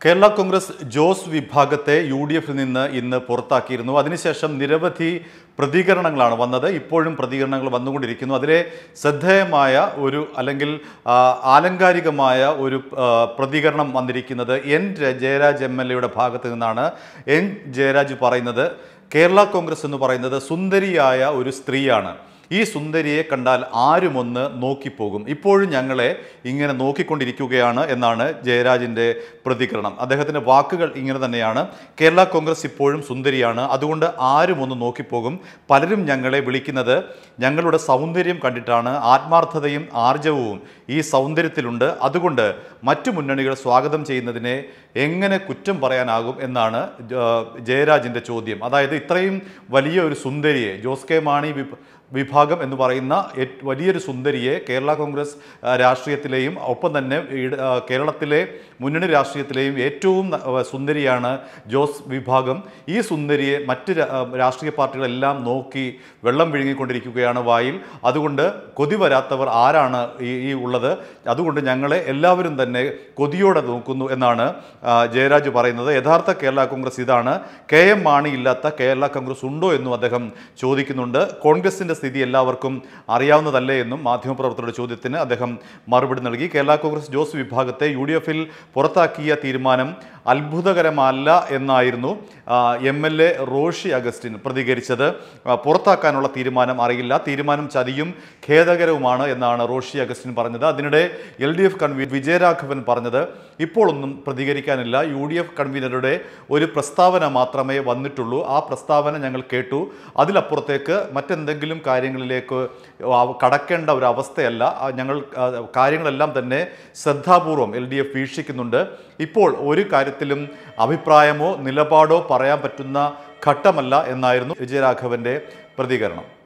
കേരള കോൺഗ്രസ് ജോസ് വിഭാഗത്തെ U D എഫിൽ നിന്ന് ഇന്ന് പുറത്താക്കിയിരുന്നു അതിനുശേഷം നിരവധി പ്രതികരണങ്ങളാണ് വന്നത് ഇപ്പോഴും പ്രതികരണങ്ങൾ വന്നുകൊണ്ടിരിക്കുന്നു അതിലെ ശ്രദ്ധേയമായ ഒരു അല്ലെങ്കിൽ ആ, ആലങ്കാരികമായ ഒരു ആ, പ്രതികരണം വന്നിരിക്കുന്നത് എൻ ജ- ജയരാജ് എം എൽ എയുടെ ഭാഗത്ത് നിന്നാണ് എൻ ജയരാജ് പറയുന്നത് കേരള കോൺഗ്രസ് എന്ന് പറയുന്നത് സുന്ദരിയായ ഒരു സ്ത്രീയാണ് ഈ സുന്ദരിയെ കണ്ടാൽ ആരുമൊന്ന് നോക്കിപ്പോകും ഇപ്പോഴും ഞങ്ങളെ ഇങ്ങനെ നോക്കിക്കൊണ്ടിരിക്കുകയാണ് എന്നാണ് ജയരാജിൻ്റെ പ്രതികരണം അദ്ദേഹത്തിൻ്റെ വാക്കുകൾ ഇങ്ങനെ തന്നെയാണ് കേരള കോൺഗ്രസ് ഇപ്പോഴും സുന്ദരിയാണ് അതുകൊണ്ട് ആരും ഒന്ന് നോക്കിപ്പോകും പലരും ഞങ്ങളെ വിളിക്കുന്നത് ഞങ്ങളുടെ സൗന്ദര്യം കണ്ടിട്ടാണ് ആത്മാർത്ഥതയും ആർജവവും ഈ സൗന്ദര്യത്തിലുണ്ട് അതുകൊണ്ട് മറ്റു മുന്നണികൾ സ്വാഗതം ചെയ്യുന്നതിനെ എങ്ങനെ കുറ്റം പറയാനാകും എന്നാണ് ജ- ജയരാജിൻ്റെ ചോദ്യം അതായത് ഇത്രയും വലിയ ഒരു സുന്ദരിയെ ജോസ് കെ മാണി വിഭ- വിഭാഗം എന്ന് പറയുന്ന ഏറ്റ് വലിയൊരു സുന്ദരിയെ കേരള കോൺഗ്രസ് ആ, രാഷ്ട്രീയത്തിലെയും ഒപ്പം തന്നെ ഈട- ആ, കേരളത്തിലെ മുന്നണി രാഷ്ട്രീയത്തിലെയും ഏറ്റവും ന- ആ, സുന്ദരിയാണ് ജോസ് വിഭാഗം ഈ സുന്ദരിയെ മറ്റ് രാ- ആ, രാഷ്ട്രീയ പാർട്ടികളെല്ലാം നോക്കി വെള്ളം വിഴുങ്ങിക്കൊണ്ടിരിക്കുകയാണ് വായിൽ അതുകൊണ്ട് കൊതി വരാത്തവർ ആരാണ് ഈ ഈ ഉള്ളത് അതുകൊണ്ട് ഞങ്ങളെ എല്ലാവരും തന്നെ കൊതിയോടെ നോക്കുന്നു എന്നാണ് ആ, ജയരാജ് പറയുന്നത് യഥാർത്ഥ കേരള കോൺഗ്രസ് ഇതാണ് കെ എം മാണി ഇല്ലാത്ത കേരള കോൺഗ്രസ് ഉണ്ടോ എന്നും അദ്ദേഹം ചോദിക്കുന്നുണ്ട് കോൺഗ്രസിന്റെ സ്ഥിതി എല്ലാവർക്കും അറിയാവുന്നതല്ലേ എന്നും മാധ്യമപ്രവർത്തകരുടെ ചോദ്യത്തിന് അദ്ദേഹം മറുപടി നൽകി കേരള കോൺഗ്രസ് ജോസ് വിഭാഗത്തെ യു ഡി എഫിൽ പുറത്താക്കിയ തീരുമാനം അത്ഭുതകരമല്ല എന്നായിരുന്നു M L A Roshi Augustine പ്രതികരിച്ചത് ആ, പുറത്താക്കാനുള്ള തീരുമാനം അറിയില്ല തീരുമാനം ചതിയും ഖേദകരവുമാണ് എന്നാണ് റോഷി അഗസ്റ്റിൻ പറഞ്ഞത് അതിനിടെ L D F convener Vijayaraghavan പറഞ്ഞത് ഇപ്പോൾ ഒന്നും പ്രതികരിക്കാനില്ല യു ഡി എഫ് കൺവീനറുടെ ഒരു പ്രസ്താവന മാത്രമേ വന്നിട്ടുള്ളൂ ആ പ്രസ്താവന ഞങ്ങൾ കേട്ടു അതിലപ്പുറത്തേക്ക് മറ്റെന്തെങ്കിലും കാര്യങ്ങളിലേക്ക് ആ- കടക്കേണ്ട ഒരു അവസ്ഥയല്ല ആ, ഞങ്ങൾ ആ, കാര്യങ്ങളെല്ലാം തന്നെ ശ്രദ്ധാപൂർവം എൽ ഡി എഫ് വീക്ഷിക്കുന്നുണ്ട് ഇപ്പോൾ ഒരു കാര്യത്തിലും അഭിപ്രായമോ നിലപാടോ പറയാൻ പറ്റുന്ന ഘട്ടമല്ല എന്നായിരുന്നു വിജയരാഘവന്റെ പ്രതികരണം